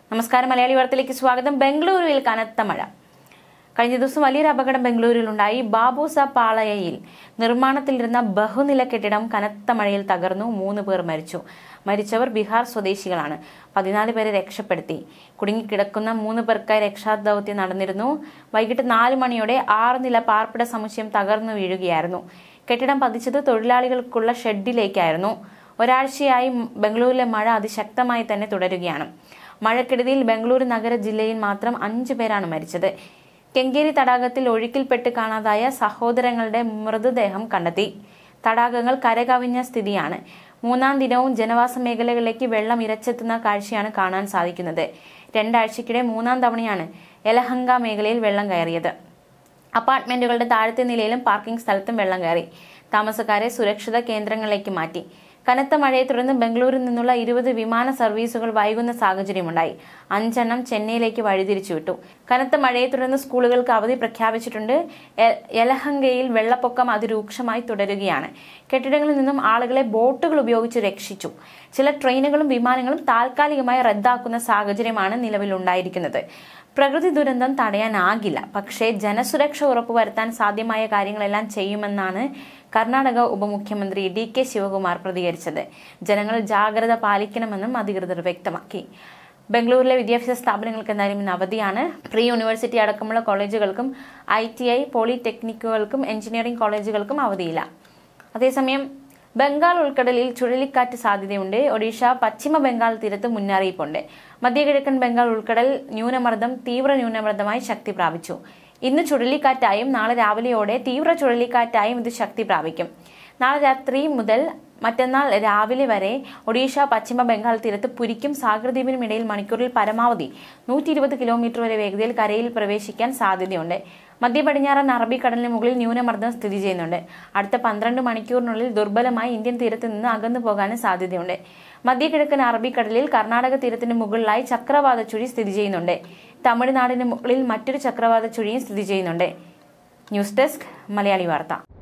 നമസ്കാരം മലയാളി വാർത്തയിലേക്ക് സ്വാഗതം ബംഗളൂരുവിൽ കനത്ത മഴ കഴിഞ്ഞ ദിവസം വലിയൊരു അപകടം ബംഗളൂരുവിലുണ്ടായി ബാബുസ പാളയയിൽ നിർമ്മാണത്തിലിരുന്ന ബഹുനില കെട്ടിടം കനത്ത മഴയിൽ തകർന്നു മൂന്ന് പേർ മരിച്ചു മരിച്ചവർ ബീഹാർ സ്വദേശികളാണ് പതിനാല് പേരെ രക്ഷപ്പെടുത്തി കുടുങ്ങിക്കിടക്കുന്ന മൂന്ന് പേർക്കായി രക്ഷാദൌത്യം നടന്നിരുന്നു വൈകിട്ട് നാല് മണിയോടെ ആറ് നില പാർപ്പിട സമുച്ചയം തകർന്നു വീഴുകയായിരുന്നു കെട്ടിടം പതിച്ചത് തൊഴിലാളികൾക്കുള്ള ഷെഡിലേക്കായിരുന്നു ഒരാഴ്ചയായി ബംഗളൂരിലെ മഴ അതിശക്തമായി തന്നെ തുടരുകയാണ് മഴക്കെടുതിയിൽ ബംഗളൂരു നഗര ജില്ലയിൽ മാത്രം അഞ്ചു പേരാണ് മരിച്ചത് കെങ്കേരി തടാകത്തിൽ ഒഴുക്കിൽപ്പെട്ട് കാണാതായ സഹോദരങ്ങളുടെ മൃതദേഹം കണ്ടെത്തി തടാകങ്ങൾ കരകവിഞ്ഞ സ്ഥിതിയാണ് മൂന്നാം ദിനവും ജനവാസ മേഖലകളിലേക്ക് വെള്ളം ഇരച്ചെത്തുന്ന കാഴ്ചയാണ് കാണാൻ സാധിക്കുന്നത് രണ്ടാഴ്ചക്കിടെ മൂന്നാം തവണയാണ് യലഹങ്ക മേഖലയിൽ വെള്ളം കയറിയത് അപ്പാർട്ട്മെന്റുകളുടെ താഴത്തെ നിലയിലും പാർക്കിംഗ് സ്ഥലത്തും വെള്ളം കയറി താമസക്കാരെ സുരക്ഷിത കേന്ദ്രങ്ങളിലേക്ക് മാറ്റി കനത്ത മഴയെ തുടർന്ന് ബംഗളൂരിൽ നിന്നുള്ള ഇരുപത് വിമാന സർവീസുകൾ വൈകുന്ന സാഹചര്യമുണ്ടായി അഞ്ചെണ്ണം ചെന്നൈയിലേക്ക് വഴിതിരിച്ചുവിട്ടു കനത്ത മഴയെ തുടർന്ന് സ്കൂളുകൾക്ക് അവധി പ്രഖ്യാപിച്ചിട്ടുണ്ട് യ- യലഹങ്കയിൽ വെള്ളപ്പൊക്കം അതിരൂക്ഷമായി തുടരുകയാണ് കെട്ടിടങ്ങളിൽ നിന്നും ആളുകളെ ബോട്ടുകൾ ഉപയോഗിച്ച് രക്ഷിച്ചു ചില ട്രെയിനുകളും വിമാനങ്ങളും താൽക്കാലികമായി റദ്ദാക്കുന്ന സാഹചര്യമാണ് നിലവിലുണ്ടായിരിക്കുന്നത് പ്രകൃതി ദുരന്തം തടയാനാകില്ല പക്ഷേ ജനസുരക്ഷ ഉറപ്പുവരുത്താൻ സാധ്യമായ കാര്യങ്ങളെല്ലാം ചെയ്യുമെന്നാണ് കർണാടക ഉപമുഖ്യമന്ത്രി ഡി കെ ശിവകുമാർ പ്രതികരിച്ചത് ജനങ്ങൾ ജാഗ്രത പാലിക്കണമെന്നും അധികൃതർ വ്യക്തമാക്കി ബംഗളൂരിലെ വിദ്യാഭ്യാസ സ്ഥാപനങ്ങൾക്ക് എന്തായാലും ഇന്ന് അവധിയാണ് പ്രീ യൂണിവേഴ്സിറ്റി അടക്കമുള്ള കോളേജുകൾക്കും ഐ ടി ഐ പോളിടെക്നിക്കുകൾക്കും എഞ്ചിനീയറിംഗ് കോളേജുകൾക്കും അവധിയില്ല അതേസമയം ബംഗാൾ ഉൾക്കടലിൽ ചുഴലിക്കാറ്റ് സാധ്യതയുണ്ട് ഒഡീഷ പശ്ചിമ ബംഗാൾ തീരത്ത് മുന്നറിയിപ്പുണ്ട് മധ്യകിഴക്കൻ ബംഗാൾ ഉൾക്കടൽ ന്യൂനമർദ്ദം തീവ്ര ന്യൂനമർദ്ദമായി ശക്തി പ്രാപിച്ചു ഇന്ന് ചുഴലിക്കാറ്റായും നാളെ രാവിലെയോടെ തീവ്ര ചുഴലിക്കാറ്റായും ഇത് ശക്തി പ്രാപിക്കും നാളെ രാത്രി മുതൽ മറ്റന്നാൾ രാവിലെ വരെ ഒഡീഷ പശ്ചിമ ബംഗാൾ തീരത്ത് പുരിക്കും സാഗർദ്വീപിനും ഇടയിൽ മണിക്കൂറിൽ പരമാവധി നൂറ്റി ഇരുപത് കിലോമീറ്റർ വരെ വേഗതയിൽ കരയിൽ പ്രവേശിക്കാൻ സാധ്യതയുണ്ട് മധ്യ പടിഞ്ഞാറൻ അറബിക്കടലിന് മുകളിൽ ന്യൂനമർദ്ദം സ്ഥിതി ചെയ്യുന്നുണ്ട് അടുത്ത പന്ത്രണ്ട് മണിക്കൂറിനുള്ളിൽ ദുർബലമായി ഇന്ത്യൻ തീരത്ത് നിന്ന് അകന്നു പോകാനും സാധ്യതയുണ്ട് മധ്യകിഴക്കൻ അറബിക്കടലിൽ കർണാടക തീരത്തിന് മുകളിലായി ചക്രവാത ചുഴി സ്ഥിതി ചെയ്യുന്നുണ്ട് തമിഴ്നാടിന് മുകളിൽ മറ്റൊരു ചക്രവാത ചുഴിയും സ്ഥിതി ചെയ്യുന്നുണ്ട് ന്യൂസ് ഡെസ്ക് മലയാളി വാർത്ത